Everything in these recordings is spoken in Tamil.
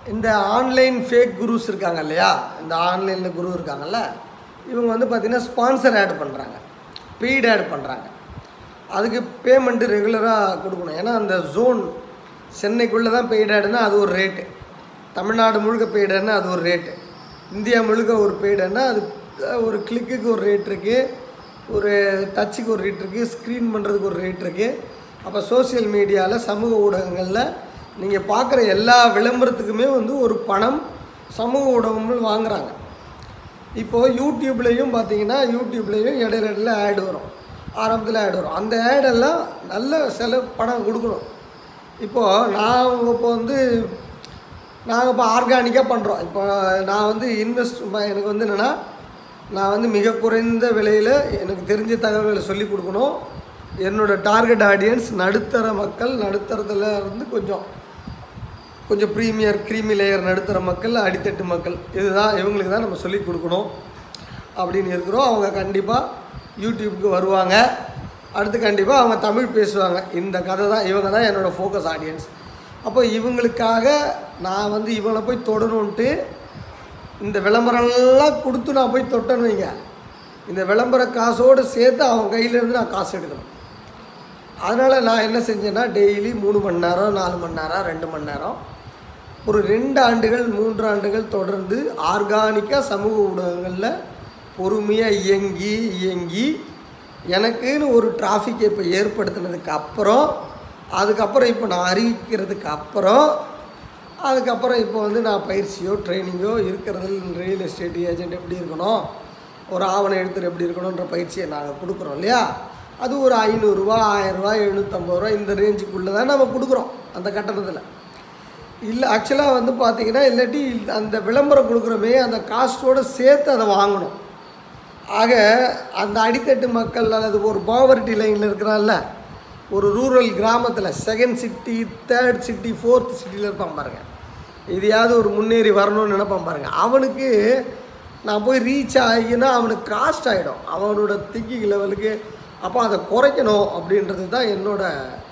இந்த ஆன்லைன் ஃபேக் குருஸ் இருக்காங்க இல்லையா இந்த ஆன்லைனில் குரு இருக்காங்கல்ல இவங்க வந்து பார்த்திங்கன்னா ஸ்பான்சர் ஆட் பண்ணுறாங்க பெய்டு ஆட் பண்ணுறாங்க அதுக்கு பேமெண்ட்டு ரெகுலராக கொடுக்கணும் ஏன்னா அந்த ஜோன் சென்னைக்குள்ளே தான் பெய்டு ஆடுனா அது ஒரு ரேட்டு தமிழ்நாடு முழுக்க பெய்டுன்னா அது ஒரு ரேட்டு இந்தியா முழுக்க ஒரு பெய்டுன்னா அது ஒரு கிளிக்குக்கு ஒரு ரேட் இருக்குது ஒரு டச்சுக்கு ஒரு ரேட் இருக்குது ஸ்க்ரீன் பண்ணுறதுக்கு ஒரு ரேட் இருக்குது அப்போ சோஷியல் மீடியாவில் சமூக ஊடகங்களில் நீங்கள் பார்க்குற எல்லா விளம்பரத்துக்குமே வந்து ஒரு பணம் சமூக ஊடகங்கள் வாங்குறாங்க இப்போது யூடியூப்லேயும் பார்த்தீங்கன்னா யூடியூப்லேயும் இடையில இடையில ஆடு வரும் ஆரம்பத்தில் ஆடு வரும் அந்த ஆடெல்லாம் நல்ல செலவு பணம் கொடுக்கணும் இப்போது நான் இப்போ வந்து நாங்கள் இப்போ ஆர்கானிக்காக பண்ணுறோம் இப்போ நான் வந்து இன்வெஸ்ட் எனக்கு வந்து என்னென்னா நான் வந்து மிக குறைந்த விலையில் எனக்கு தெரிஞ்ச தகவல்களை சொல்லி கொடுக்கணும் என்னோடய டார்கெட் ஆடியன்ஸ் நடுத்தர மக்கள் நடுத்தரத்தில் இருந்து கொஞ்சம் கொஞ்சம் ப்ரீமியர் க்ரீமி லேயர் நடுத்தர மக்கள் அடித்தட்டு மக்கள் இதுதான் இவங்களுக்கு தான் நம்ம சொல்லி கொடுக்கணும் அப்படின்னு இருக்கிறோம் அவங்க கண்டிப்பாக யூடியூப்க்கு வருவாங்க அடுத்து கண்டிப்பாக அவங்க தமிழ் பேசுவாங்க இந்த கதை தான் இவங்க தான் என்னோடய ஃபோக்கஸ் ஆடியன்ஸ் அப்போ இவங்களுக்காக நான் வந்து இவங்களை போய் தொடணுன்ட்டு இந்த விளம்பரம்லாம் கொடுத்து நான் போய் தொட்டேன்னு வைங்க இந்த விளம்பர காசோடு சேர்த்து அவன் கையிலேருந்து நான் காசு எடுக்கணும் அதனால் நான் என்ன செஞ்சேன்னா டெய்லி மூணு மணி நேரம் நாலு மணி நேரம் ரெண்டு மணி நேரம் ஒரு ரெண்டு ஆண்டுகள் மூன்று ஆண்டுகள் தொடர்ந்து ஆர்கானிக்காக சமூக ஊடகங்களில் பொறுமையாக இயங்கி இயங்கி எனக்குன்னு ஒரு டிராஃபிக்கை இப்போ ஏற்படுத்தினதுக்கு அப்புறம் அதுக்கப்புறம் இப்போ நான் அறிவிக்கிறதுக்கு அப்புறம் அதுக்கப்புறம் இப்போ வந்து நான் பயிற்சியோ ட்ரைனிங்கோ இருக்கிறதில் ரியல் எஸ்டேட் ஏஜென்ட் எப்படி இருக்கணும் ஒரு ஆவண எழுத்தர் எப்படி இருக்கணுன்ற பயிற்சியை நாங்கள் கொடுக்குறோம் இல்லையா அது ஒரு ஐநூறுரூவா ஆயிரரூவா எழுநூற்றம்பது ரூபா இந்த ரேஞ்சுக்குள்ளே தான் நம்ம கொடுக்குறோம் அந்த கட்டணத்தில் இல்லை ஆக்சுவலாக வந்து பார்த்தீங்கன்னா இல்லாட்டி அந்த விளம்பரம் கொடுக்குறோமே அந்த காஸ்ட்டோடு சேர்த்து அதை வாங்கணும் ஆக அந்த அடித்தட்டு மக்கள் அல்லது ஒரு பாவர்ட்டி லைனில் இருக்கிறான்ல ஒரு ரூரல் கிராமத்தில் second city third city fourth சிட்டியில் இருப்பான் பாருங்கள் எதையாவது ஒரு முன்னேறி வரணும்னு நினைப்பான் பாருங்கள் அவனுக்கு நான் போய் ரீச் ஆகினா அவனுக்கு காஸ்ட் ஆகிடும் அவனோட திங்கிங் லெவலுக்கு அப்போ அதை குறைக்கணும் அப்படின்றது தான் என்னோட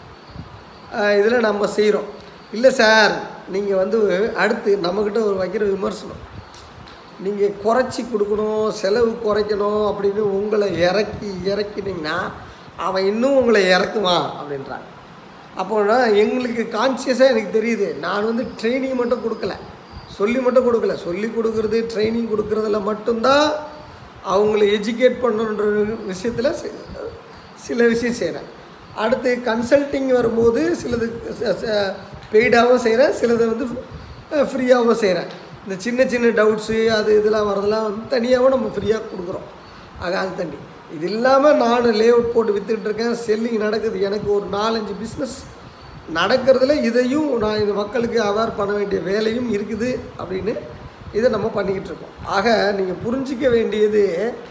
இதில் நம்ம செய்கிறோம் இல்லை சார் நீங்கள் வந்து அடுத்து நம்மக்கிட்ட ஒரு வைக்கிற விமர்சனம் நீங்கள் குறைச்சி கொடுக்கணும் செலவு குறைக்கணும் அப்படின்னு உங்களை இறக்கி இறக்கினீங்கன்னா அவன் இன்னும் உங்களை இறக்குவான் அப்படின்றான் அப்போனா எங்களுக்கு கான்சியஸாக எனக்கு தெரியுது நான் வந்து ட்ரைனிங் மட்டும் கொடுக்கல சொல்லி மட்டும் கொடுக்கல சொல்லி கொடுக்குறது ட்ரைனிங் கொடுக்குறதுல மட்டும்தான் அவங்கள எஜுகேட் பண்ணுன்ற விஷயத்தில் சில விஷயம் செய்கிறேன் அடுத்து கன்சல்ட்டிங் வரும்போது சிலது பெய்டாகவும் செய்கிறேன் சிலது வந்து ஃப்ரீயாகவும் செய்கிறேன் இந்த சின்ன சின்ன டவுட்ஸு அது இதெல்லாம் வரதெல்லாம் வந்து தனியாகவும் நம்ம ஃப்ரீயாக கொடுக்குறோம் ஆக அது தண்ணி இது இல்லாமல் நான் லே அவுட் போட்டு விற்றுட்டு இருக்கேன் செல்லிங் நடக்குது எனக்கு ஒரு நாலஞ்சு பிஸ்னஸ் நடக்கிறதுல இதையும் நான் இந்த மக்களுக்கு அவேர் பண்ண வேண்டிய வேலையும் இருக்குது அப்படின்னு இதை நம்ம பண்ணிக்கிட்டு இருக்கோம் ஆக நீங்கள் புரிஞ்சிக்க வேண்டியது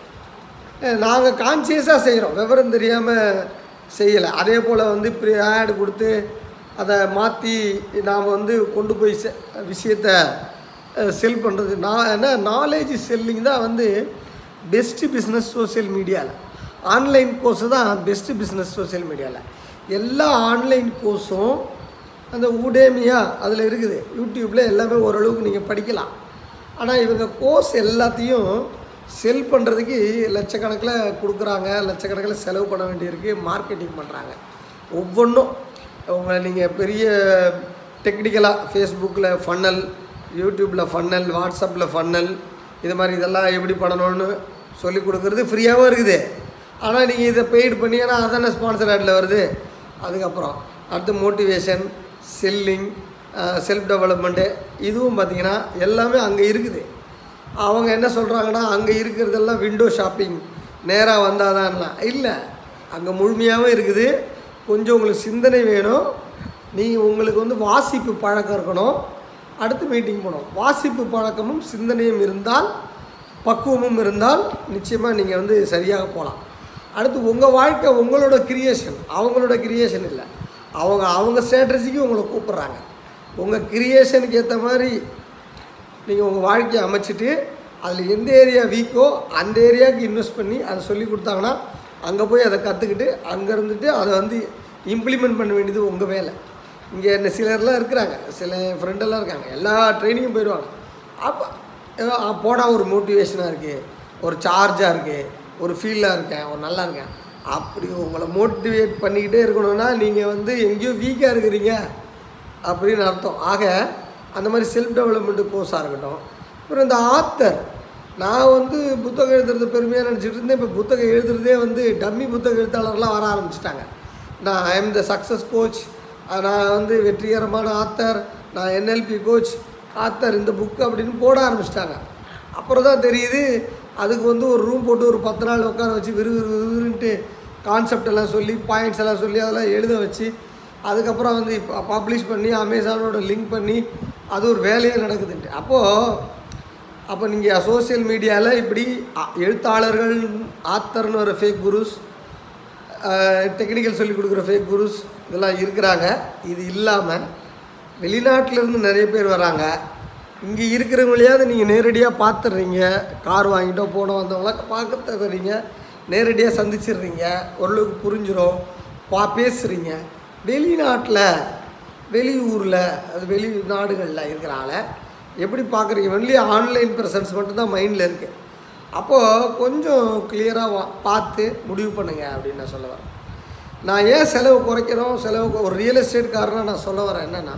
நாங்கள் கான்சியஸாக செய்கிறோம் விவரம் தெரியாமல் செய்யலை அதே போல் வந்து இப்படி ஆடு கொடுத்து அதை மாற்றி நாம் வந்து கொண்டு போய் செ விஷயத்தை செல் பண்ணுறது நான் என்ன நாலேஜ் செல்லிங் தான் வந்து பெஸ்ட்டு பிஸ்னஸ் சோஷியல் மீடியாவில் ஆன்லைன் கோர்ஸு தான் பெஸ்ட்டு பிஸ்னஸ் சோஷியல் மீடியாவில் எல்லா ஆன்லைன் கோர்ஸும் அந்த ஊடேமியா அதில் இருக்குது யூடியூப்பில் எல்லாமே ஓரளவுக்கு நீங்கள் படிக்கலாம் ஆனால் இவங்க கோர்ஸ் எல்லாத்தையும் செல் பண்ணுறதுக்கு லட்சக்கணக்கில் கொடுக்குறாங்க லட்சக்கணக்கில் செலவு பண்ண வேண்டியிருக்கு மார்க்கெட்டிங் பண்ணுறாங்க ஒவ்வொன்றும் உங்களை நீங்கள் பெரிய டெக்னிக்கலாக ஃபேஸ்புக்கில் ஃபன்னல் யூடியூப்பில் ஃபன்னல் வாட்ஸ்அப்பில் ஃபன்னல் இது மாதிரி இதெல்லாம் எப்படி பண்ணணும்னு சொல்லி கொடுக்குறது ஃப்ரீயாகவும் இருக்குது ஆனால் நீங்கள் இதை பெய்டு பண்ணி ஏன்னா அதானே ஸ்பான்சர் ஆடில் வருது அதுக்கப்புறம் அடுத்து மோட்டிவேஷன் செல்லிங் செல்ஃப் டெவலப்மெண்ட்டு இதுவும் பார்த்திங்கன்னா எல்லாமே அங்கே இருக்குது அவங்க என்ன சொல்கிறாங்கன்னா அங்கே இருக்கிறதெல்லாம் விண்டோ ஷாப்பிங் நேராக வந்தால் தான்லாம் இல்லை அங்கே முழுமையாகவும் இருக்குது கொஞ்சம் உங்களுக்கு சிந்தனை வேணும் நீ உங்களுக்கு வந்து வாசிப்பு பழக்கம் இருக்கணும் அடுத்து மீட்டிங் போகணும் வாசிப்பு பழக்கமும் சிந்தனையும் இருந்தால் பக்குவமும் இருந்தால் நிச்சயமாக நீங்கள் வந்து சரியாக போகலாம் அடுத்து உங்கள் வாழ்க்கை உங்களோட கிரியேஷன் அவங்களோட கிரியேஷன் இல்லை அவங்க அவங்க ஸ்ட்ராட்டஜிக்கு உங்களை கூப்பிட்றாங்க உங்கள் கிரியேஷனுக்கு ஏற்ற மாதிரி நீங்கள் உங்கள் வாழ்க்கையை அமைச்சிட்டு அதில் எந்த ஏரியா வீக்கோ அந்த ஏரியாவுக்கு இன்வெஸ்ட் பண்ணி அதை சொல்லி கொடுத்தாங்கன்னா அங்கே போய் அதை கற்றுக்கிட்டு அங்கே இருந்துட்டு அதை வந்து இம்ப்ளிமெண்ட் பண்ண வேண்டியது உங்கள் வேலை இங்கே என்ன சிலர்லாம் இருக்கிறாங்க சில ஃப்ரெண்டெல்லாம் இருக்காங்க எல்லா ட்ரைனிங்கும் போயிடுவாங்க அப்போ ஏதோ, ஆ, போடா ஒரு மோட்டிவேஷனாக இருக்குது ஒரு சார்ஜாக இருக்குது ஒரு ஃபீலாக இருக்கேன் ஒரு நல்லா இருக்கேன் அப்படி உங்களை மோட்டிவேட் பண்ணிக்கிட்டே இருக்கணும்னா நீங்கள் வந்து எங்கேயோ வீக்காக இருக்கிறீங்க அப்படின்னு அர்த்தம் ஆக அந்த மாதிரி செல்ஃப் டெவலப்மெண்ட் கோர்ஸாக இருக்கட்டும் அப்புறம் இந்த ஆத்தர் நான் வந்து புத்தகம் எழுதுறது பெருமையாக நினச்சிட்டு இருந்தேன் இப்போ புத்தகம் எழுதுறதே வந்து டம்மி புத்தக எழுத்தாளர்லாம் வர ஆரம்பிச்சிட்டாங்க நான் I am the success coach நான் வந்து வெற்றிகரமான ஆத்தர் நான் என்எல்பி கோச் ஆத்தர் இந்த புக்கு அப்படின்னு போட ஆரம்பிச்சிட்டாங்க அப்புறம் தான் தெரியுது அதுக்கு வந்து ஒரு ரூம் போட்டு ஒரு பத்து நாள் உட்கார வச்சு விறு விறு விறுவிறுன்ட்டு கான்செப்ட் எல்லாம் சொல்லி பாயிண்ட்ஸ் எல்லாம் சொல்லி அதெல்லாம் எழுத வச்சு அதுக்கப்புறம் வந்து இப்போ பப்ளிஷ் பண்ணி அமேசானோட லிங்க் பண்ணி அது ஒரு வேலையே நடக்குதுன்ட்டு அப்போது அப்போ நீங்கள் சோஷியல் மீடியாவில் இப்படி அ- எழுத்தாளர்கள் ஆத்தர்னு ஒரு ஃபேக் குருஸ் டெக்னிக்கல் சொல்லி கொடுக்குற ஃபேக் குருஸ் இதெல்லாம் இருக்கிறாங்க இது இல்லாமல் வெளிநாட்டிலேருந்து நிறைய பேர் வராங்க இங்கே இருக்கிறவங்களையாவது நீங்கள் நேரடியாக பார்த்துடுறீங்க கார் வாங்கிட்டோ போனோ வந்தவங்களாம் பார்க்க தகுறீங்க நேரடியாக சந்திச்சிடுறீங்க ஓரளவுக்கு புரிஞ்சிடும் பா பேசுகிறீங்க வெளிநாட்டில் வெளியூரில் அது வெளி நாடுகளில் இருக்கிறனால எப்படி பார்க்குறீங்க ஒன்லி ஆன்லைன் ப்ரெசன்ஸ் மட்டும்தான் மைண்டில் இருக்குது அப்போது கொஞ்சம் கிளியராக பார்த்து முடிவு பண்ணுங்க அப்படின்னு நான் சொல்ல வரேன் நான் ஏன் செலவு குறைக்கிறோம் செலவு கு- ஒரு ரியல் எஸ்டேட்காரனாக நான் சொல்ல வரேன் என்னென்னா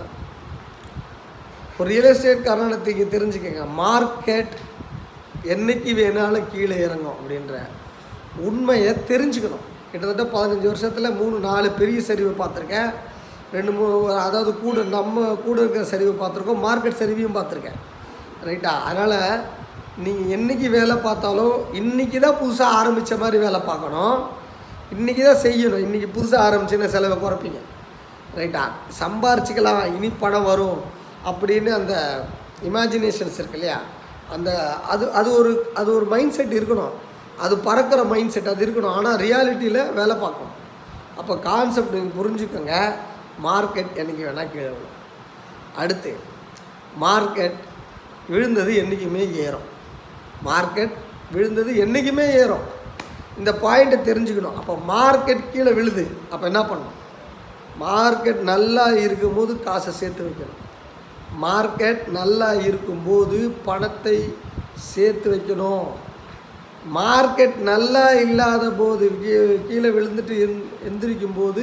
ஒரு ரியல் எஸ்டேட்காரனை நீங்கள் தெரிஞ்சுக்கங்க மார்க்கெட் என்னைக்கு வேணாலும் கீழே இறங்கும் அப்படின்ற உண்மையை தெரிஞ்சுக்கணும் கிட்டத்தட்ட பதினஞ்சு வருஷத்தில் மூணு நாலு பெரிய சரிவை பார்த்துருக்கேன் ரெண்டு மூணு அதாவது கூட நம்ம கூட இருக்கிற சரிவை பார்த்துருக்கோம் மார்க்கெட் சரிவையும் பார்த்துருக்கேன் ரைட்டா அதனால் நீங்கள் என்னைக்கு வேலை பார்த்தாலும் இன்றைக்கி தான் புதுசாக ஆரம்பித்த மாதிரி வேலை பார்க்கணும் இன்றைக்கி தான் செய்யணும் இன்றைக்கி புதுசாக ஆரம்பிச்சுன்னு செலவை குறைப்பீங்க ரைட்டா சம்பாரிச்சிக்கலாம் இனி பணம் வரும் அப்படின்னு அந்த இமேஜினேஷன்ஸ் இருக்கு இல்லையா அந்த அது அது ஒரு அது ஒரு மைண்ட் செட் இருக்கணும் அது பறக்கிற மைண்ட் செட் அது இருக்கணும் ஆனால் ரியாலிட்டியில் வேலை பார்க்கணும் அப்போ கான்செப்ட் நீங்கள் புரிஞ்சுக்கோங்க மார்க்கெட் என்னைக்கு வேணால் கீழே விழும் அடுத்து மார்க்கெட் விழுந்தது என்றைக்குமே ஏறும் மார்க்கெட் விழுந்தது என்றைக்குமே ஏறும் இந்த பாயிண்ட்டை தெரிஞ்சுக்கணும் அப்போ மார்க்கெட் கீழே விழுது அப்போ என்ன பண்ணணும் மார்க்கெட் நல்லா இருக்கும்போது காசை சேர்த்து வைக்கணும் மார்க்கெட் நல்லா இருக்கும்போது பணத்தை சேர்த்து வைக்கணும் மார்க்கெட் நல்லா இல்லாத போது கீ- கீழே விழுந்துட்டு எந் எந்திரிக்கும் போது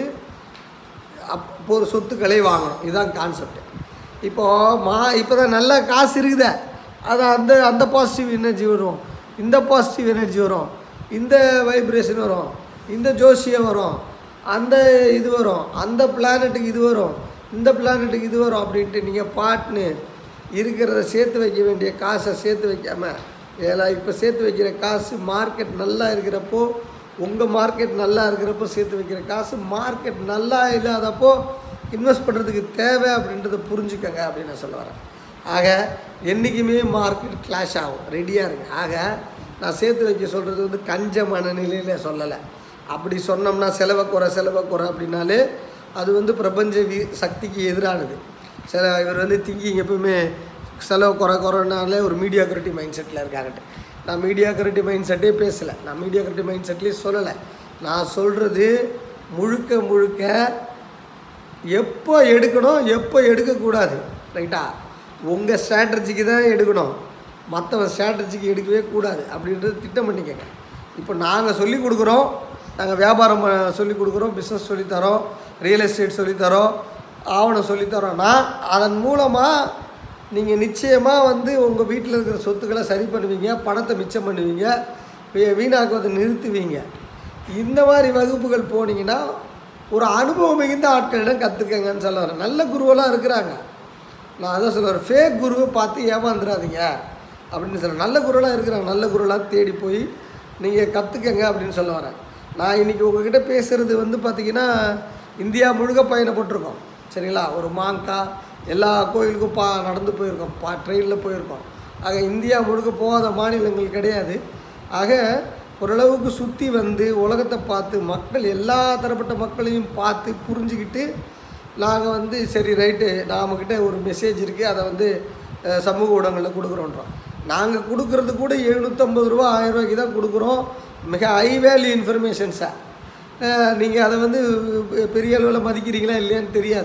அப்போ ஒரு சொத்துக்களை வாங்கணும் இதுதான் கான்செப்ட் இப்போது மா இப்போ தான் நல்ல காசு இருக்குதே அது அந்த அந்த பாசிட்டிவ் எனர்ஜி வரும் இந்த பாசிட்டிவ் எனர்ஜி வரும் இந்த வைப்ரேஷன் வரும் இந்த ஜோசியம் வரும் அந்த இது வரும் அந்த பிளானட்டுக்கு இது வரும் இந்த பிளானட்டுக்கு இது வரும் அப்படின்ட்டு நீங்கள் பாட்னு இருக்கிறத சேர்த்து வைக்க வேண்டிய காசை சேர்த்து வைக்காம ஏன்னா இப்போ சேர்த்து வைக்கிற காசு மார்க்கெட் நல்லா இருக்கிறப்போ உங்கள் மார்க்கெட் நல்லா இருக்கிறப்போ சேர்த்து வைக்கிற காசு மார்க்கெட் நல்லா இல்லாதப்போ இன்வெஸ்ட் பண்ணுறதுக்கு தேவை அப்படின்றத புரிஞ்சுக்கங்க அப்படின்னு நான் சொல்ல வரேன் ஆக என்றைக்குமே மார்க்கெட் கிளாஷ் ஆகும் ரெடியாக இருங்க ஆக நான் சேர்த்து வைக்க சொல்கிறது வந்து கஞ்ச மனநிலையில் சொல்லலை அப்படி சொன்னோம்னா செலவை குறை செலவை குறை அப்படின்னாலே அது வந்து பிரபஞ்ச வீ சக்திக்கு எதிரானது சில இவர் வந்து திங்கிங் எப்பவுமே செலவு குறை குறைனாலே ஒரு மீடியா கரட்டி மைண்ட் செட்டில் இருக்காங்கட்டு நான் மீடியா கரட்டி மைண்ட் செட்டே பேசலை நான் மீடியா கரட்டி மைண்ட் செட்லேயே சொல்லலை நான் சொல்கிறது முழுக்க முழுக்க எப்போ எடுக்கணும் எப்போ எடுக்கக்கூடாது ரைட்டா உங்கள் ஸ்ட்ராட்டஜிக்கு தான் எடுக்கணும் மற்றவன் ஸ்ட்ராட்டஜிக்கு எடுக்கவே கூடாது அப்படின்றது திட்டம் பண்ணிக்கங்க இப்போ நாங்கள் சொல்லி கொடுக்குறோம் நாங்கள் வியாபாரம் ப- சொல்லி கொடுக்குறோம் பிஸ்னஸ் சொல்லித்தரோம் ரியல் எஸ்டேட் சொல்லித்தரோம் ஆவணம் சொல்லித்தரோன்னா அதன் மூலமாக நீங்கள் நிச்சயமாக வந்து உங்கள் வீட்டில் இருக்கிற சொத்துக்களை சரி பண்ணுவீங்க பணத்தை மிச்சம் பண்ணுவீங்க வீ- வீணாக்குவதை நிறுத்துவீங்க இந்த மாதிரி வகுப்புகள் போனீங்கன்னா ஒரு அனுபவம் மிகுந்த ஆட்களிடம் கற்றுக்கங்கன்னு சொல்ல வரேன் நல்ல குருவெல்லாம் இருக்கிறாங்க நான் அதான் சொல்லுவேன் ஃபேக் குருவை பார்த்து ஏமாந்துடாதீங்க அப்படின்னு சொல்கிறேன் நல்ல குருவெல்லாம் இருக்கிறாங்க நல்ல குருவெல்லாம் தேடி போய் நீங்கள் கற்றுக்கங்க அப்படின்னு சொல்ல வரேன் நான் இன்றைக்கி உங்ககிட்ட பேசுகிறது வந்து பார்த்திங்கன்னா இந்தியா முழுக்க பயணப்பட்டிருக்கோம் சரிங்களா ஒரு மாங்கா எல்லா கோயிலுக்கும் பா நடந்து போயிருக்கோம் பா ட்ரெயினில் போயிருக்கோம் ஆக இந்தியா முழுக்க போகாத மாநிலங்கள் கிடையாது ஆக ஓரளவுக்கு சுற்றி வந்து உலகத்தை பார்த்து மக்கள் எல்லா தரப்பட்ட மக்களையும் பார்த்து புரிஞ்சுக்கிட்டு நாங்கள் வந்து சரி ரைட்டு நாமக்கிட்ட ஒரு மெசேஜ் இருக்குது அதை வந்து அஹ், சமூக ஊடகங்களில் கொடுக்குறோன்றோம் நாங்கள் கொடுக்குறது கூட எழுநூற்றம்பது ரூபா ஆயிரம் ரூபாய்க்கு தான் கொடுக்குறோம் மிக ஹை வேல்யூ இன்ஃபர்மேஷன்ஸை நீங்கள் அதை வந்து பெரிய அளவில் மதிக்கிறீங்களா இல்லையான்னு தெரியாது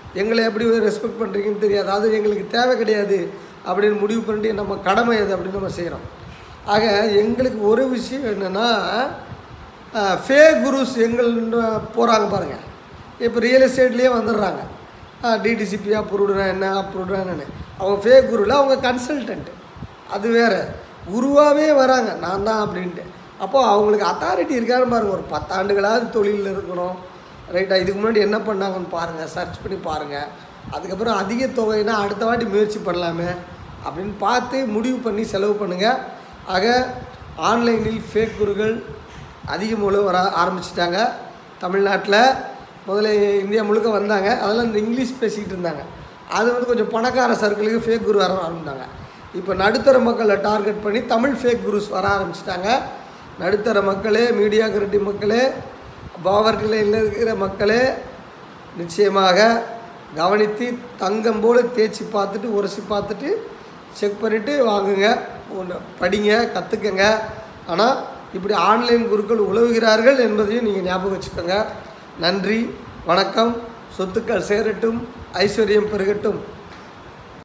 எங்களை எப்படி ரெஸ்பெக்ட் பண்ணுறீங்கன்னு தெரியாது அது எங்களுக்கு தேவை கிடையாது அப்படின்னு முடிவு பண்ணிட்டு நம்ம கடமை அது அப்படின்னு நம்ம செய்கிறோம் ஆக எங்களுக்கு ஒரு விஷயம் என்னென்னா ஃபே குருஸ் எங்கள் போகிறாங்க பாருங்கள் இப்போ ரியல் எஸ்டேட்லேயே வந்துடுறாங்க டிடிசிபி அப்ரூவ்டுனா என்ன அப்ரூவ்டுனா என்னன்னு அவங்க ஃபேக் குருவில் அவங்க கன்சல்டன்ட் அது வேறு குருவாகவே வராங்க நான் தான் அப்படின்ட்டு அப்போ அவங்களுக்கு அத்தாரிட்டி இருக்காருன்னு பாருங்கள் ஒரு பத்தாண்டுகளாவது தொழிலில் இருக்கணும் ரைட்டா இதுக்கு முன்னாடி என்ன பண்ணாங்கன்னு பாருங்கள் சர்ச் பண்ணி பாருங்கள் அதுக்கப்புறம் அதிக தொகைனா அடுத்த வாட்டி முயற்சி பண்ணலாமே அப்படின்னு பார்த்து முடிவு பண்ணி செலவு பண்ணுங்கள் ஆக ஆன்லைனில் ஃபேக் குருகள் அதிகம் உழவு வர ஆரம்பிச்சிட்டாங்க தமிழ்நாட்டில் முதல்ல இந்தியா முழுக்க வந்தாங்க அதெல்லாம் இந்த இங்கிலீஷ் பேசிக்கிட்டு இருந்தாங்க அது வந்து கொஞ்சம் பணக்கார சர்க்கிளுக்கு ஃபேக் குரு வர ஆரம்பித்தாங்க இப்போ நடுத்தர மக்களை டார்கெட் பண்ணி தமிழ் ஃபேக் குருஸ் வர ஆரம்பிச்சிட்டாங்க நடுத்தர மக்களே மீடியா கிரட்டி மக்களே பாவர்களில் இருக்கிற மக்களே நிச்சயமாக கவனித்து தங்கம் போல் தேய்ச்சி பார்த்துட்டு உரசி பார்த்துட்டு செக் பண்ணிவிட்டு வாங்குங்க ஒன்று படிங்க கற்றுக்கங்க ஆனால் இப்படி ஆன்லைன் குருக்கள் உழவுகிறார்கள் என்பதையும் நீங்கள் ஞாபகம் வச்சுக்கோங்க நன்றி வணக்கம் சொத்துக்கள் சேரட்டும் ஐஸ்வர்யம் பெருகட்டும்